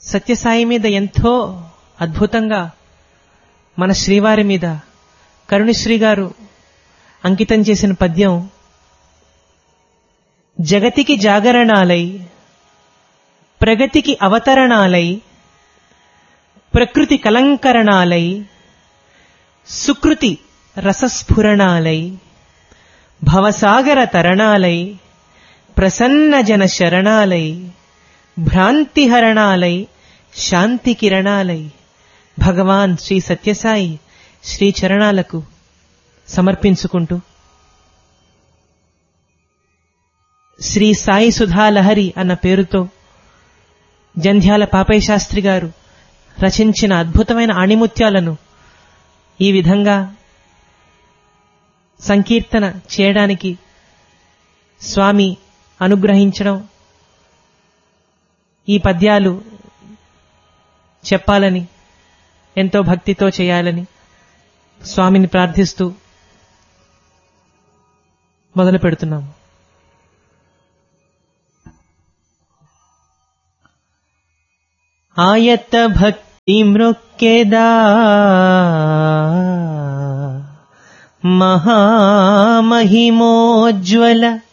సత్యసాయి మీద ఎంతో అద్భుతంగా మన శ్రీవారి మీద కరుణశ్రీ గారు అంకితం చేసిన పద్యం జగతికి జాగరణాలై ప్రగతికి అవతరణాలై ప్రకృతి కలంకరణాలై సుకృతి రసస్ఫురణాలై భవసాగర తరణాలై ప్రసన్న జన శరణాలై భ్రాంతిహరణాలై శాంతి కిరణాలై భగవాన్ శ్రీ సత్యసాయి శ్రీ చరణాలకు సమర్పించుకుంటూ శ్రీ సాయి సుధాలహరి అన్న పేరుతో జంధ్యాల పాపయ్య శాస్త్రి గారు రచించిన అద్భుతమైన ఆణిముత్యాలను ఈ విధంగా సంకీర్తన చేయడానికి స్వామి అనుగ్రహించడం ఈ పద్యాలు చెప్పాలని ఎంతో భక్తితో చేయాలని స్వామిని ప్రార్థిస్తూ మొదలు పెడుతున్నాము ఆయత భక్తి మృక్కెదా మహామహిమోజ్వల